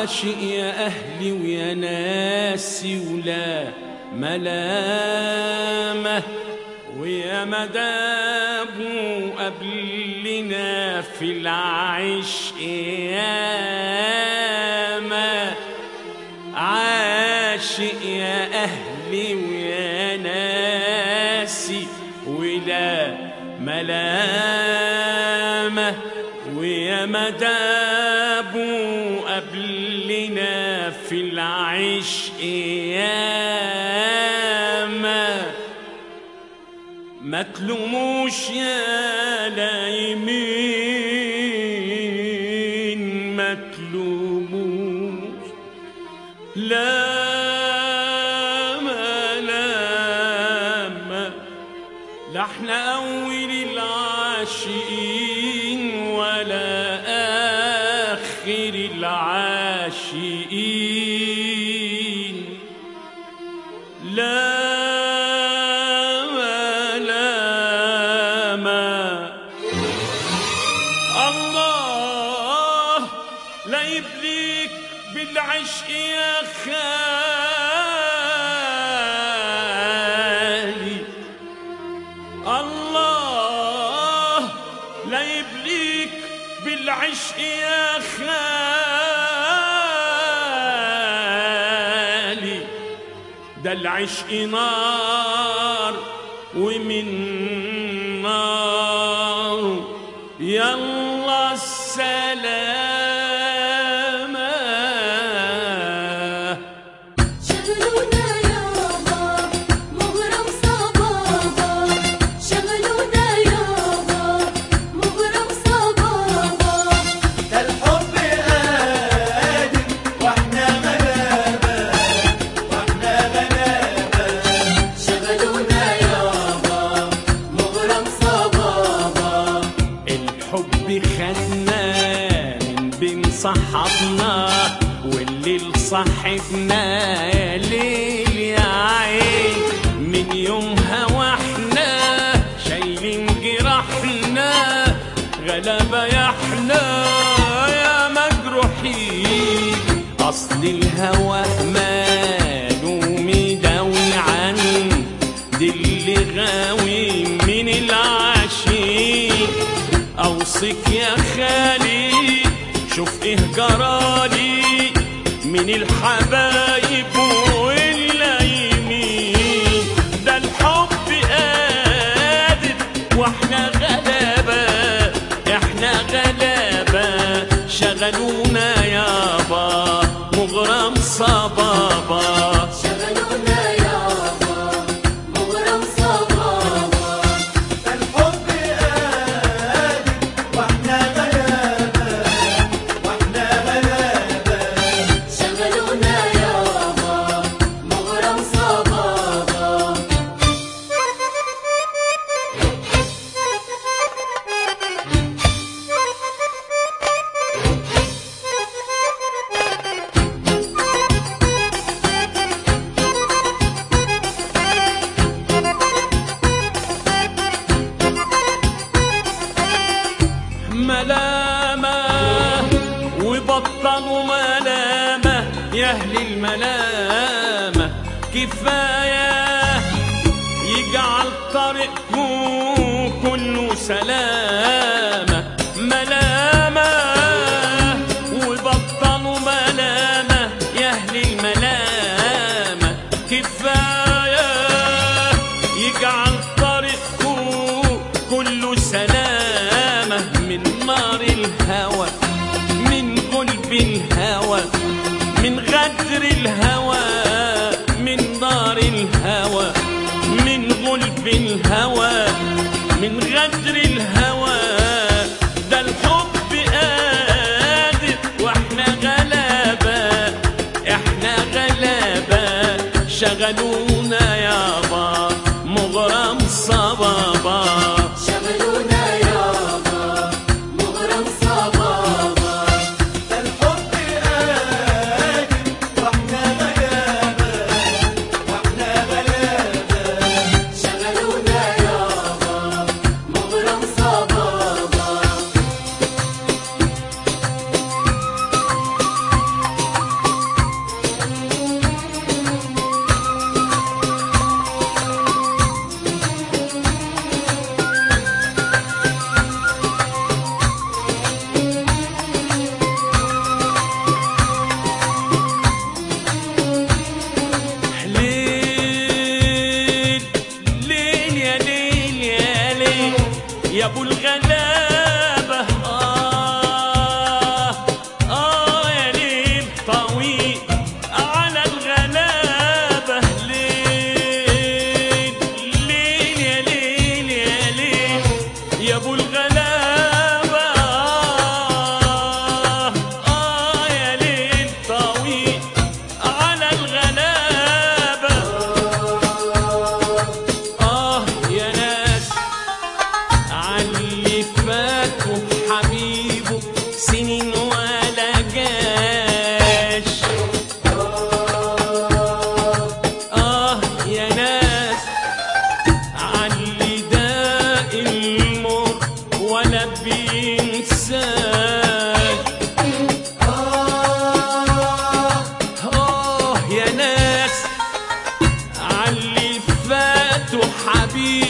عاشق يا أهلي ويا ناسي ولا ملامة ويا مدابه قبلنا في العشق ياما عاشق يا أهلي ويا ناسي ولا ملامة ويا مدابه قبلنا في العشق ياما ما تلوموش يا لايمين ما تلوموش لا ما لا ما لا احنا اول العاشقين ولا اخر العاشقين لا ما لا ما الله لا يبليك بالعشق يا خالي الله لا يبليك بالعشق يا خالي ده العشق نار ومن نار يلا السلامة شغلونا يابا مغرم صبابا شغلونا يابا مغرم صبابا ده الحب قادم واحنا غلابة واحنا غلابة شغلونا يابا مغرم صبابا الحب خدنا من بين صحابنا والليل صاحبنا يا ليل يا عين من يومها واحنا شايلين جراحنا غلبة يا احنا يا مجروحين اصل الهوى ماله مداوي عن دي اللي غاوي من العاشقين اوصيك يا خالي شوف ايه جرالي من الحبايب واللايمين ده الحب قادر واحنا غلابة احنا غلابة شغلونا يابا مغرم صبابا شغلونا يابا مغرم صبابا ده الحب قادم واحنا غلابة واحنا غلابة شغلونا يابا مغرم صبابا ملامة وبطلوا ملامة يا أهل الملامة كفاية يجعل طريقكم كله سلامة ملامة وبطلوا ملامة يا أهل الملامة كفاية يجعل طريقكم كله سلامة من نار الهوى من قلب الهوى من غدر الهوى من نار الهوى من قلب الهوى من غدر الهوى ده الحب قادر واحنا غلابة احنا غلابة شغلونا يابا مغرم صبابا شغلونا يابا مغرم صبابا ده الحب قادم واحنا غلابة واحنا غلابة شغلونا يابا مغرم صبابا في